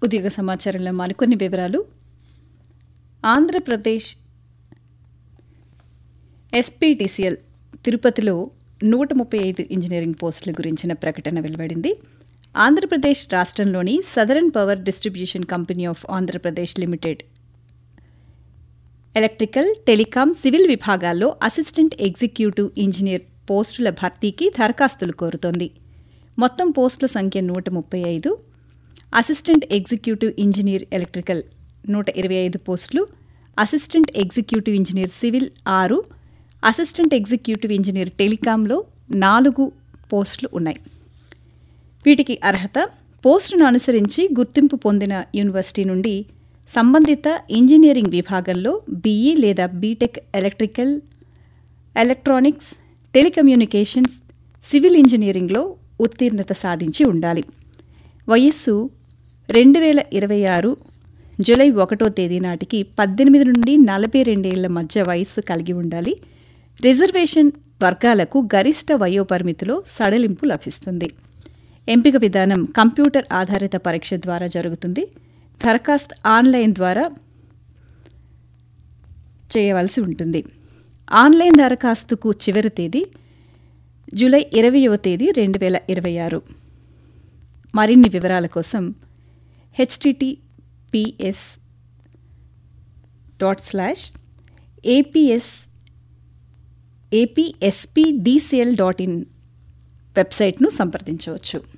ఉద్యోగ సమాచారంలో మరికొన్ని వివరాలు ఆంధ్రప్రదేశ్ ఎస్పీటీసీఎల్ తిరుపతిలో నూట ముప్పై ఐదు ఇంజనీరింగ్ పోస్టుల గురించిన ప్రకటన వెలువడింది ఆంధ్రప్రదేశ్ రాష్ట్రంలోని southern power distribution company of Andhra Pradesh limited electrical telecom civil విభాగాల్లో అసిస్టెంట్ ఎగ్జిక్యూటివ్ ఇంజనీర్ పోస్టుల భర్తీకి దరఖాస్తులు కోరుతోంది మొత్తం పోస్టుల సంఖ్య నూట ముప్పై ఐదు అసిస్టెంట్ ఎగ్జిక్యూటివ్ ఇంజనీర్ ఎలక్ట్రికల్ నూట ఇరవై ఐదు పోస్టులు అసిస్టెంట్ ఎగ్జిక్యూటివ్ ఇంజనీర్ సివిల్ ఆరు అసిస్టెంట్ ఎగ్జిక్యూటివ్ ఇంజనీర్ టెలికాంలో నాలుగు పోస్టులు ఉన్నాయి వీటికి అర్హత పోస్టును అనుసరించి గుర్తింపు పొందిన యూనివర్సిటీ నుండి సంబంధిత ఇంజనీరింగ్ విభాగంలో బీఈ లేదా B Tech electrical electronics telecommunications civil ఇంజనీరింగ్లో ఉత్తీర్ణత సాధించి ఉండాలి వయస్సు రెండు వేల ఇరవై ఆరు జూలై ఒకటో తేదీ నాటికి పద్దెనిమిది నుండి నలభై రెండేళ్ల మధ్య వయస్సు కలిగి ఉండాలి రిజర్వేషన్ వర్గాలకు గరిష్ట వయోపరిమితిలో సడలింపు లభిస్తుంది ఎంపిక విధానం కంప్యూటర్ ఆధారిత పరీక్ష ద్వారా జరుగుతుంది దరఖాస్తు ఆన్లైన్ ద్వారా చేయవలసి ఉంటుంది ఆన్లైన్ దరఖాస్తుకు చివరి తేదీ జూలై ఇరవయవ తేదీ రెండు వేల ఇరవై ఆరు మరిన్ని వివరాల కోసం HTTPS dot slash APS APSPDCL dot in వెబ్సైట్ను సంప్రదించవచ్చు